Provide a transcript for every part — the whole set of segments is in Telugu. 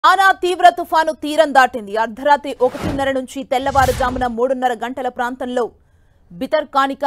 ఆనా తీవ్ర తుఫాను తీరం దాటింది అర్ధరాత్రి ఒకటిన్నర నుంచి తెల్లవారుజామున మూడున్నర గంటల ప్రాంతంలో బితర్కానిక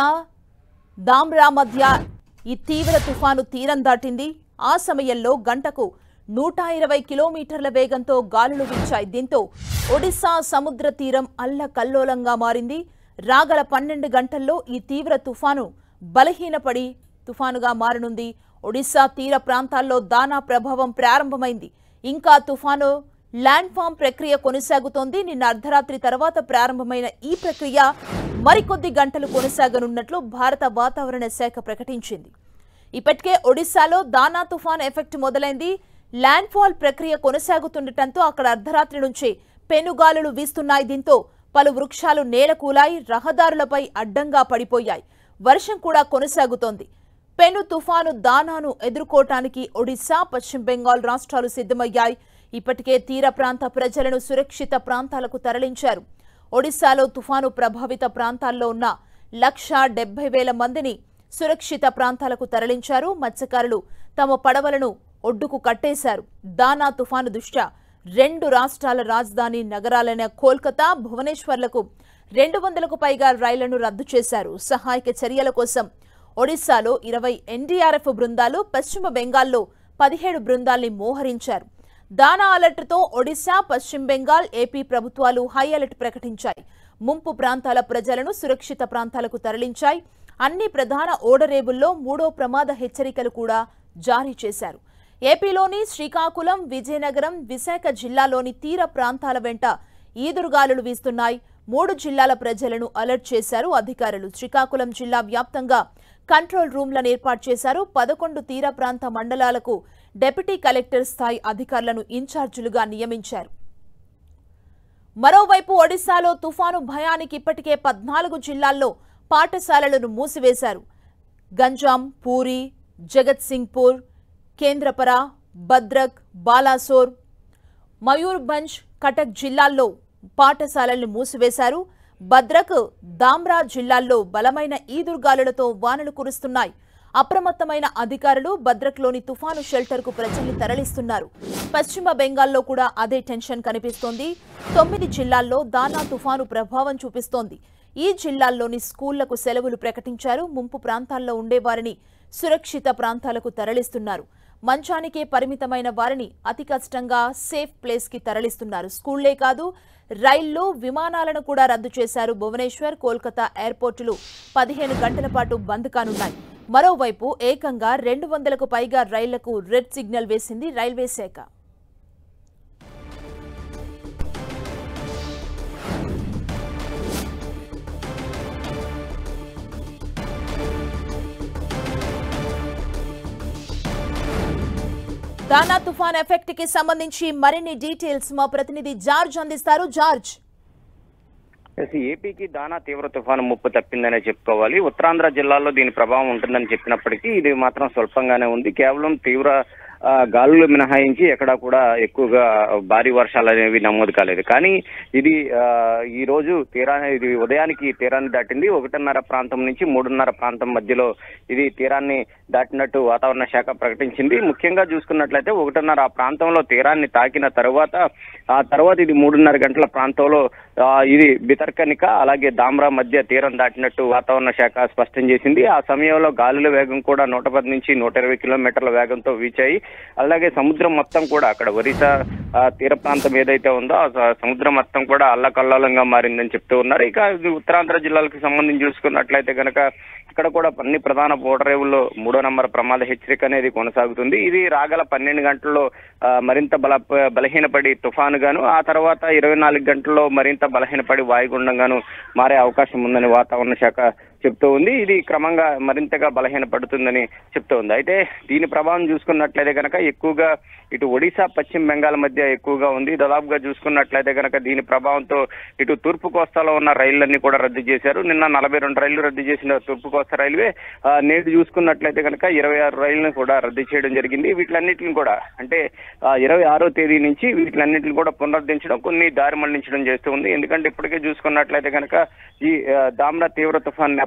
దామ్రా మధ్య ఈ తీవ్ర తుఫాను తీరం దాటింది ఆ సమయంలో గంటకు నూట ఇరవై కిలోమీటర్ల వేగంతో గాలులు వీచాయి దీంతో ఒడిశా సముద్ర తీరం అల్లకల్లోలంగా మారింది రాగల పన్నెండు గంటల్లో ఈ తీవ్ర తుఫాను బలహీనపడి తుఫానుగా మారనుంది ఒడిశా తీర ప్రాంతాల్లో దానా ప్రభావం ప్రారంభమైంది ఇంకా తుఫాను ల్యాండ్ ఫామ్ ప్రక్రియ కొనసాగుతోంది నిన్న అర్ధరాత్రి తర్వాత ప్రారంభమైన ఈ ప్రక్రియ మరికొద్ది గంటలు కొనసాగనున్నట్లు భారత వాతావరణ శాఖ ప్రకటించింది ఇప్పటికే ఒడిశాలో దానా తుఫాన్ ఎఫెక్ట్ మొదలైంది ల్యాండ్ ఫాల్ ప్రక్రియ కొనసాగుతుండటంతో అక్కడ అర్ధరాత్రి నుంచే పెనుగాలులు వీస్తున్నాయి దీంతో పలు వృక్షాలు నేలకూలాయి రహదారులపై అడ్డంగా పడిపోయాయి వర్షం కూడా కొనసాగుతోంది పెను తుఫాను దానాను ఎదుర్కోవటానికి ఒడిశా పశ్చిమ బెంగాల్ రాష్ట్రాలు సిద్ధమయ్యాయి ఇప్పటికే తీర ప్రాంత ప్రజలను సురక్షిత ప్రాంతాలకు తరలించారు ఒడిశాలో తుఫాను ప్రభావిత ప్రాంతాల్లో ఉన్న లక్ష డెబ్బై వేల మందిని సురక్షిత ప్రాంతాలకు తరలించారు మత్స్యకారులు తమ పడవలను ఒడ్డుకు కట్టేశారు దానా తుఫాను దృష్ట్యా రెండు రాష్ట్రాల రాజధాని నగరాలైన కోల్కతా భువనేశ్వర్లకు రెండు వందలకు పైగా రైళ్లను రద్దు చేశారు సహాయక చర్యల కోసం ఒడిశాలో ఇరవై ఎన్డీఆర్ఎఫ్ బృందాలు పశ్చిమ బెంగాల్లో పదిహేడు బృందాల్ని మోహరించారు దానా అలర్ట్తో ఒడిశా పశ్చిమ బెంగాల్ ఏపీ ప్రభుత్వాలు హై అలర్ట్ ప్రకటించాయి ముంపు ప్రాంతాల ప్రజలను సురక్షిత ప్రాంతాలకు తరలించాయి అన్ని ప్రధాన ఓడరేవుల్లో మూడో ప్రమాద హెచ్చరికలు కూడా జారీ చేశారు ఏపీలోని శ్రీకాకుళం విజయనగరం విశాఖ జిల్లాలోని తీర ప్రాంతాల వెంట ఈదురుగాలులు వీస్తున్నాయి మూడు జిల్లాల ప్రజలను అలర్ట్ చేశారు అధికారులు శ్రీకాకుళం జిల్లా వ్యాప్తంగా కంట్రోల్ రూమ్లను ఏర్పాటు చేశారు పదకొండు తీర ప్రాంత మండలాలకు డెప్యూటీ కలెక్టర్ స్థాయి అధికారులను ఇన్ఛార్జీలుగా నియమించారు మరోవైపు ఒడిశాలో తుఫాను భయానికి ఇప్పటికే పద్నాలుగు జిల్లాల్లో పాఠశాలలను మూసివేశారు గంజాం పూరి జగత్ సింగ్పూర్ కేంద్రపర భద్రక్ బాలాసోర్ మయూర్భంజ్ కటక్ జిల్లాల్లో పాఠశాలల్ని మూసివేశారు భద్రక్ దామ్రా జిల్లాల్లో బలమైన ఈదురుగాలులతో వానలు కురుస్తున్నాయి అప్రమత్తమైన అధికారులు భద్రక్లోని తుఫాను షెల్టర్కు ప్రజల్ని తరలిస్తున్నారు పశ్చిమ బెంగాల్లో కూడా అదే టెన్షన్ కనిపిస్తోంది తొమ్మిది జిల్లాల్లో దానా తుఫాను ప్రభావం చూపిస్తోంది ఈ జిల్లాల్లోని స్కూళ్లకు సెలవులు ప్రకటించారు ముంపు ప్రాంతాల్లో ఉండేవారిని సురక్షిత ప్రాంతాలకు తరలిస్తున్నారు మంచానికే పరిమితమైన వారిని అతి కష్టంగా సేఫ్ ప్లేస్ కి తరలిస్తున్నారు స్కూళ్లే కాదు రైళ్లు విమానాలను కూడా రద్దు చేశారు భువనేశ్వర్ కోల్కతా ఎయిర్పోర్టులు పదిహేను గంటల పాటు బంద్ కానున్నాయి మరోవైపు ఏకంగా రెండు వందలకు పైగా రైళ్లకు రెడ్ సిగ్నల్ వేసింది రైల్వే శాఖ దానా తుఫాన్ ఎఫెక్ట్ కి సంబంధించి మరిన్ని డీటెయిల్స్ మా ప్రతినిధి జార్జ్ అందిస్తారు జార్జ్ ఎస్, ఏపీకి దానా తీవ్ర తుఫాను ముప్పు తప్పిందనే చెప్పుకోవాలి ఉత్తరాంధ్ర జిల్లాల్లో దీని ప్రభావం ఉంటుందని చెప్పినప్పటికీ ఇది మాత్రం స్వల్పంగానే ఉంది కేవలం తీవ్ర ఆ, గాలులు మినహాయించి ఎక్కడా కూడా ఎక్కువగా భారీ వర్షాలు అనేవి నమోదు కాలేదు కానీ ఇది ఆ, ఈ రోజు తీరా ఇది ఉదయానికి తీరాన్ని దాటింది ఒకటిన్నర ప్రాంతం నుంచి మూడున్నర ప్రాంతం మధ్యలో ఇది తీరాన్ని దాటినట్టు వాతావరణ శాఖ ప్రకటించింది ముఖ్యంగా చూసుకున్నట్లయితే ఒకటిన్నర ఆ ప్రాంతంలో తీరాన్ని తాకిన తర్వాత ఆ తర్వాత ఇది మూడున్నర గంటల ప్రాంతంలో ఆ, ఇది బితర్కనిక అలాగే దామ్రా మధ్య తీరం దాటినట్టు వాతావరణ శాఖ స్పష్టం చేసింది ఆ సమయంలో గాలుల వేగం కూడా నూట పది నుంచి నూట ఇరవై కిలోమీటర్ల వేగంతో వీచాయి అలాగే సముద్రం మొత్తం కూడా అక్కడ ఒరిస్సా ఆ, తీర ప్రాంతం ఏదైతే ఉందో ఆ స- సముద్రం మొత్తం కూడా అల్లకల్లోలంగా మారిందని చెప్తూ ఉన్నారు ఇక ఇది ఉత్తరాంధ్ర జిల్లాలకు సంబంధించి చూసుకున్నట్లయితే కనుక ఇక్కడ కూడా అన్ని ప్రధాన ఓడరేవుల్లో మూడో నంబర్ ప్రమాద హెచ్చరిక అనేది కొనసాగుతుంది ఇది రాగల పన్నెండు గంటల్లో ఆ, మరింత బల బలహీనపడి తుఫానుగాను ఆ తర్వాత ఇరవై నాలుగు గంటల్లో మరింత బలహీనపడి వాయుగుండంగాను మారే అవకాశం ఉందని వాతావరణ శాఖ చెప్తూ ఉంది ఇది క్రమంగా మరింతగా బలహీనపడుతుందని చెప్తూ ఉంది అయితే దీని ప్రభావం చూసుకున్నట్లయితే కనుక ఎక్కువగా ఇటు ఒడిశా పశ్చిమ బెంగాల్ మధ్య ఎక్కువగా ఉంది దాదాపుగా చూసుకున్నట్లయితే కనుక దీని ప్రభావంతో ఇటు తూర్పు కోస్తాలో ఉన్న రైళ్లన్నీ కూడా రద్దు చేశారు నిన్న నలభై రెండు రైళ్లు రద్దు చేసిన తూర్పు కోస్తా రైల్వే ఆ, నేడు చూసుకున్నట్లయితే కనుక ఇరవై ఆరు రైళ్లను కూడా రద్దు చేయడం జరిగింది వీటిలన్నిటిని కూడా అంటే ఇరవై ఆరో తేదీ నుంచి వీటిలన్నింటిని కూడా పునరుద్ధరించడం కొన్ని దారి మళ్లించడం చేస్తూ ఉంది ఎందుకంటే ఇప్పటికే చూసుకున్నట్లయితే కనుక ఈ ఆ, దామ్రా తీవ్ర తుఫాన్ నేపథ్యంలో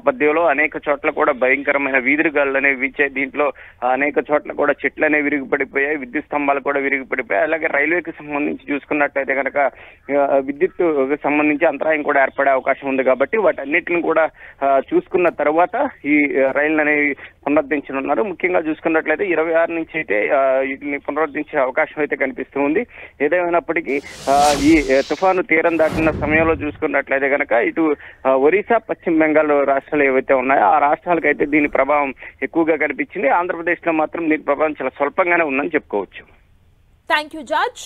నేపథ్యంలో అనేక చోట్ల కూడా భయంకరమైన వీధులు గాలులు అనేవి వీచాయి దీంట్లో అనేక చోట్ల కూడా చెట్లు అనేవి విరిగిపడిపోయాయి విద్యుత్ స్తంభాలు కూడా విరిగిపడిపోయాయి అలాగే రైల్వేకి సంబంధించి చూసుకున్నట్లయితే కనుక ఆ, విద్యుత్ సంబంధించి అంతరాయం కూడా ఏర్పడే అవకాశం ఉంది కాబట్టి వాటన్నిటిని కూడా ఆ, చూసుకున్న తర్వాత ఈ ఆ, రైళ్లు అనేవి పునరుద్ధరించనున్నారు ముఖ్యంగా చూసుకున్నట్లయితే ఇరవై ఆరు నుంచి అయితే ఆ, వీటిని పునరుద్ధరించే అవకాశం అయితే కనిపిస్తూ ఉంది ఏదేమైనప్పటికీ ఆ, ఈ ఆ, తుఫాను తీరం దాటిన సమయంలో చూసుకున్నట్లయితే కనుక ఇటు ఆ, ఒరిస్సా పశ్చిమ బెంగాల్ రాష్ట్రాలు ఏవైతే ఉన్నాయో ఆ రాష్ట్రాలకైతే దీని ప్రభావం ఎక్కువగా కనిపించింది ఆంధ్రప్రదేశ్ లో మాత్రం దీని ప్రభావం చాలా స్వల్పంగానే ఉందని చెప్పుకోవచ్చు థ్యాంక్ యూ జార్జ్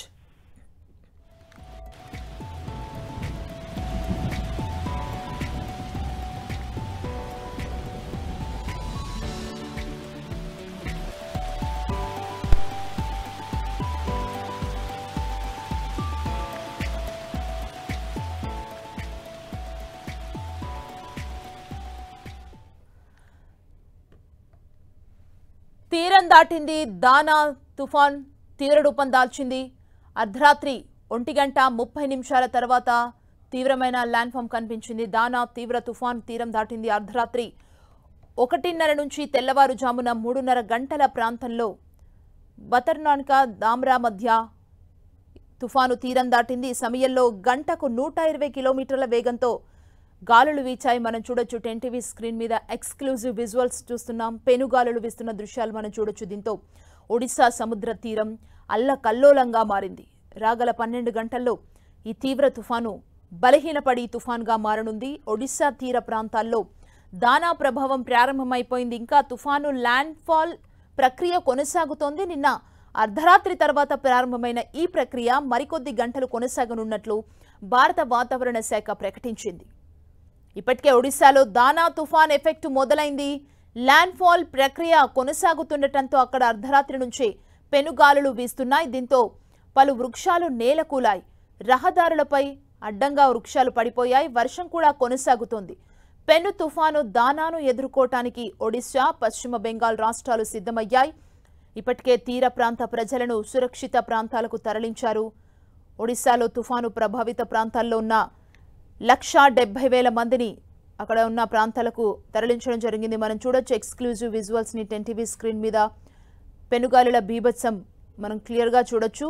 తీరం దాటింది దానా తుఫాన్ తీవ్ర రూపం దాల్చింది అర్ధరాత్రి ఒంటి గంట ముప్పై నిమిషాల తర్వాత తీవ్రమైన ల్యాండ్ ఫామ్ కనిపించింది దానా తీవ్ర తుఫాన్ తీరం దాటింది అర్ధరాత్రి ఒకటిన్నర నుంచి తెల్లవారుజామున మూడున్నర గంటల ప్రాంతంలో బతర్నాన్కా దామ్రా మధ్య తుఫాను తీరం దాటింది ఈ సమయంలో గంటకు నూట ఇరవై కిలోమీటర్ల వేగంతో గాలులు వీచాయి మనం చూడొచ్చు టెన్ టీవీ స్క్రీన్ మీద ఎక్స్క్లూజివ్ విజువల్స్ చూస్తున్నాం పెనుగాలులు వీస్తున్న దృశ్యాలు మనం చూడొచ్చు దీంతో ఒడిశా సముద్ర తీరం అల్లకల్లోలంగా మారింది రాగల పన్నెండు గంటల్లో ఈ తీవ్ర తుఫాను బలహీనపడి తుఫాన్గా మారనుంది ఒడిశా తీర ప్రాంతాల్లో దానా ప్రభావం ప్రారంభమైపోయింది ఇంకా తుఫాను ల్యాండ్ ఫాల్ ప్రక్రియ కొనసాగుతోంది నిన్న అర్ధరాత్రి తర్వాత ప్రారంభమైన ఈ ప్రక్రియ మరికొద్ది గంటలు కొనసాగనున్నట్లు భారత వాతావరణ శాఖ ప్రకటించింది ఇప్పటికే ఒడిశాలో దానా తుఫాన్ ఎఫెక్ట్ మొదలైంది ల్యాండ్ ఫాల్ ప్రక్రియ కొనసాగుతుండటంతో అక్కడ అర్ధరాత్రి నుంచే పెనుగాలులు వీస్తున్నాయి దీంతో పలు వృక్షాలు నేలకూలాయి రహదారులపై అడ్డంగా వృక్షాలు పడిపోయాయి వర్షం కూడా కొనసాగుతోంది పెను తుఫాను దానాను ఎదుర్కోవటానికి ఒడిశా పశ్చిమ బెంగాల్ రాష్ట్రాలు సిద్ధమయ్యాయి ఇప్పటికే తీర ప్రాంత ప్రజలను సురక్షిత ప్రాంతాలకు తరలించారు ఒడిశాలో తుఫాను ప్రభావిత ప్రాంతాల్లో ఉన్న లక్షా డెబ్బై వేల మందిని అక్కడ ఉన్న ప్రాంతాలకు తరలించడం జరిగింది మనం చూడొచ్చు ఎక్స్క్లూజివ్ విజువల్స్ని టెన్ టీవీ స్క్రీన్ మీద పెనుగాలుల బీభత్సం మనం క్లియర్గా చూడొచ్చు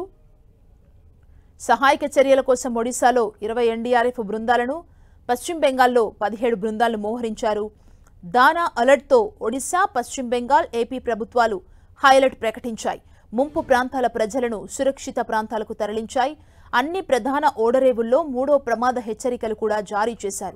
సహాయక చర్యల కోసం ఒడిశాలో ఇరవై ఎన్డీఆర్ఎఫ్ బృందాలను పశ్చిమ బెంగాల్లో పదిహేడు బృందాలను మోహరించారు దానా అలర్ట్తో ఒడిశా పశ్చిమ బెంగాల్ ఏపీ ప్రభుత్వాలు హైలైట్ ప్రకటించాయి ముంపు ప్రాంతాల ప్రజలను సురక్షిత ప్రాంతాలకు తరలించాయి అన్ని ప్రధాన ఓడరేవుల్లో మూడో ప్రమాద హెచ్చరికలు కూడా జారీ చేశారు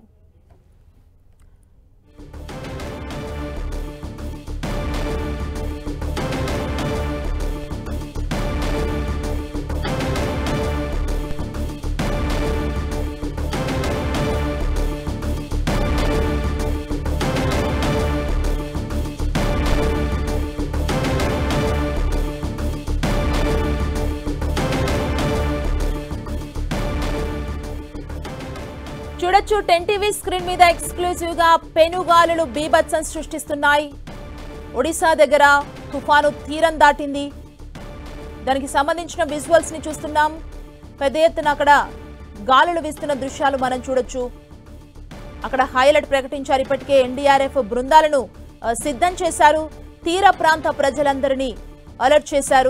చూడొచ్చు టెన్ టీవీ స్క్రీన్ మీద ఎక్స్క్లూజివ్ గా పెనుగాలులు బీభత్సం సృష్టిస్తున్నాయి ఒడిశా దగ్గర తుఫాను తీరం దాటింది దానికి సంబంధించిన విజువల్స్ ని చూస్తున్నాం పెద్ద ఎత్తున అక్కడ గాలులు వీస్తున్న దృశ్యాలు మనం చూడొచ్చు అక్కడ హైలైట్ ప్రకటించారు ఇప్పటికే ఎన్డీఆర్ఎఫ్ బృందాలను ఆ, సిద్ధం చేశారు తీర ప్రాంత ప్రజలందరినీ అలర్ట్ చేశారు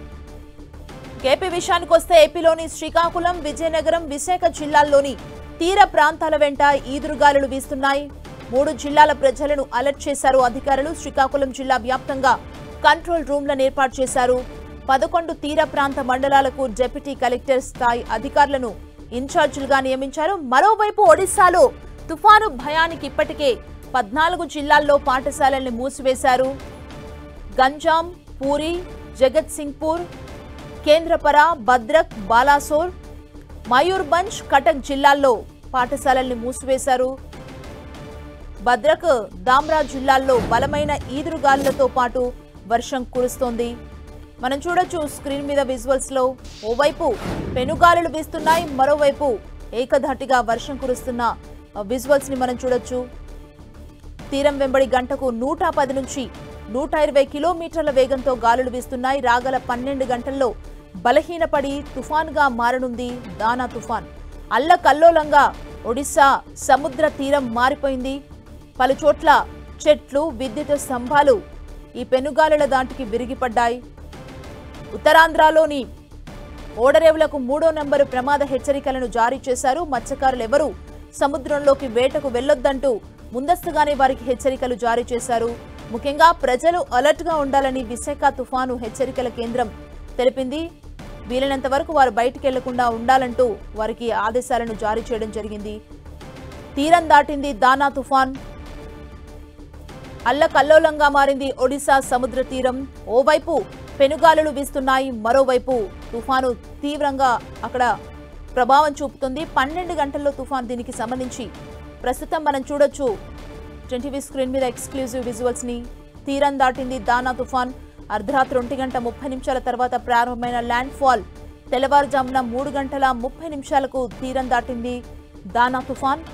ఏపీ విషయానికి వస్తే ఏపీలోని శ్రీకాకుళం విజయనగరం విశాఖ జిల్లాల్లోని తీర ప్రాంతాల వెంట ఈదురుగాలులు వీస్తున్నాయి మూడు జిల్లాల ప్రజలను అలర్ట్ చేశారు అధికారులు శ్రీకాకుళం జిల్లా వ్యాప్తంగా కంట్రోల్ రూమ్లను ఏర్పాటు చేశారు పదకొండు తీర ప్రాంత మండలాలకు డిప్యూటీ కలెక్టర్ స్థాయి అధికారులను ఇన్ఛార్జీలుగా నియమించారు మరోవైపు ఒడిశాలో తుఫాను భయానికి ఇప్పటికే పద్నాలుగు జిల్లాల్లో పాఠశాలల్ని మూసివేశారు గంజాం పూరి జగత్ సింగ్పూర్ కేంద్రపర భద్రక్ బాలాసోర్ మయూర్భంజ్ కటక్ జిల్లాల్లో పాఠశాలల్ని మూసివేశారు భద్రక్ దామ్రా జిల్లాల్లో బలమైన ఈదురుగాలులతో పాటు వర్షం కురుస్తోంది మనం చూడొచ్చు స్క్రీన్ మీద విజువల్స్ లో ఓవైపు పెనుగాలులు వీస్తున్నాయి మరోవైపు ఏకధాటిగా వర్షం కురుస్తున్న విజువల్స్ ని మనం చూడొచ్చు తీరం వెంబడి గంటకు నూట పది నుంచి నూట ఇరవై కిలోమీటర్ల వేగంతో గాలులు వీస్తున్నాయి రాగల పన్నెండు గంటల్లో బలహీనపడి తుఫాన్గా మారనుంది దానా తుఫాన్ అల్లకల్లోలంగా ఒడిశా సముద్ర తీరం మారిపోయింది పలు చోట్ల చెట్లు విద్యుత్ స్తంభాలు ఈ పెనుగాలుల దాటికి విరిగిపడ్డాయి ఉత్తరాంధ్రలోని ఓడరేవులకు మూడో నంబరు ప్రమాద హెచ్చరికలను జారీ చేశారు మత్స్యకారులెవరూ సముద్రంలోకి వేటకు వెళ్లొద్దంటూ ముందస్తుగానే వారికి హెచ్చరికలు జారీ చేశారు ముఖ్యంగా ప్రజలు అలర్ట్ గా ఉండాలని విశాఖ తుఫాను హెచ్చరికల కేంద్రం తెలిపింది వీలైనంత వరకు వారు బయటికి వెళ్లకుండా ఉండాలంటూ వారికి ఆదేశాలను జారీ చేయడం జరిగింది తీరం దాటింది దానా తుఫాన్ అల్లకల్లోలంగా మారింది ఒడిశా సముద్ర తీరం ఓవైపు పెనుగాలులు వీస్తున్నాయి మరోవైపు తుఫాను తీవ్రంగా అక్కడ ప్రభావం చూపుతుంది పన్నెండు గంటల్లో తుఫాన్ దీనికి సంబంధించి ప్రస్తుతం మనం చూడొచ్చు టీవీ స్క్రీన్ మీద ఎక్స్క్లూజివ్ విజువల్స్ ని తీరం దాటింది దానా తుఫాన్ అర్ధరాత్రి ఒంటి గంట ముప్పై నిమిషాల తర్వాత ప్రారంభమైన ల్యాండ్ ఫాల్ తెల్లవారుజామున మూడు గంటల ముప్పై నిమిషాలకు తీరం దాటింది దానా తుఫాన్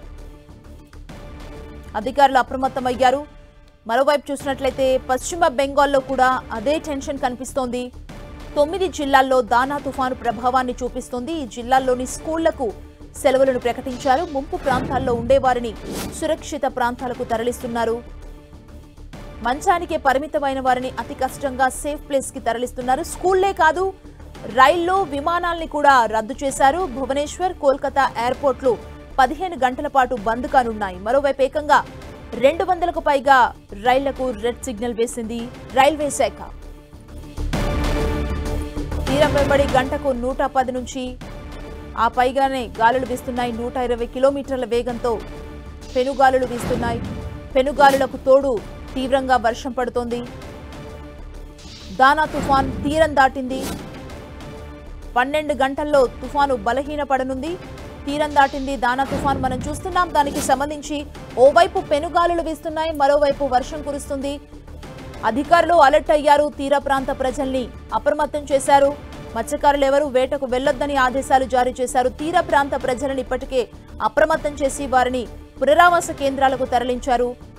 అధికారులు అప్రమత్తమయ్యారు మరోవైపు చూసినట్లయితే పశ్చిమ బెంగాల్లో కూడా అదే టెన్షన్ కనిపిస్తోంది తొమ్మిది జిల్లాల్లో దానా తుఫాను ప్రభావాన్ని చూపిస్తోంది ఈ జిల్లాల్లోని స్కూళ్లకు సెలవులను ప్రకటించారు ముంపు ప్రాంతాల్లో ఉండేవారిని సురక్షిత ప్రాంతాలకు తరలిస్తున్నారు మంచానికే పరిమితమైన వారిని అతి కష్టంగా సేఫ్ ప్లేస్ కి తరలిస్తున్నారు స్కూళ్లే కాదు రైల్లో విమానాల్ని కూడా రద్దు చేశారు భువనేశ్వర్ కోల్కతా ఎయిర్పోర్ట్లు పదిహేను గంటల పాటు బంద్ కానున్నాయి మరోవైపు ఏకంగా రెండు వందలకు పైగా రైళ్లకు రెడ్ సిగ్నల్ వేసింది రైల్వే శాఖ తీరం వెంబడి గంటకు నూట పది నుంచి ఆ పైగానే గాలులు వీస్తున్నాయి నూట ఇరవై కిలోమీటర్ల వేగంతో పెనుగాలులు వీస్తున్నాయి పెనుగాలులకు తోడు తీవ్రంగా వర్షం పడుతోంది దానా తుఫాన్ తీరం దాటింది పన్నెండు గంటల్లో తుఫాను బలహీనపడనుంది తీరం దాటింది దానా తుఫాన్ మనం చూస్తున్నాం దానికి సంబంధించి ఓవైపు పెనుగాలులు వీస్తున్నాయి మరోవైపు వర్షం కురుస్తుంది అధికారులు అలర్ట్ అయ్యారు తీర ప్రాంత ప్రజల్ని అప్రమత్తం చేశారు మత్స్యకారులు ఎవరూ వేటకు వెళ్లొద్దని ఆదేశాలు జారీ చేశారు తీర ప్రాంత ప్రజలను ఇప్పటికే అప్రమత్తం చేసి వారిని పునరావాస కేంద్రాలకు తరలించారు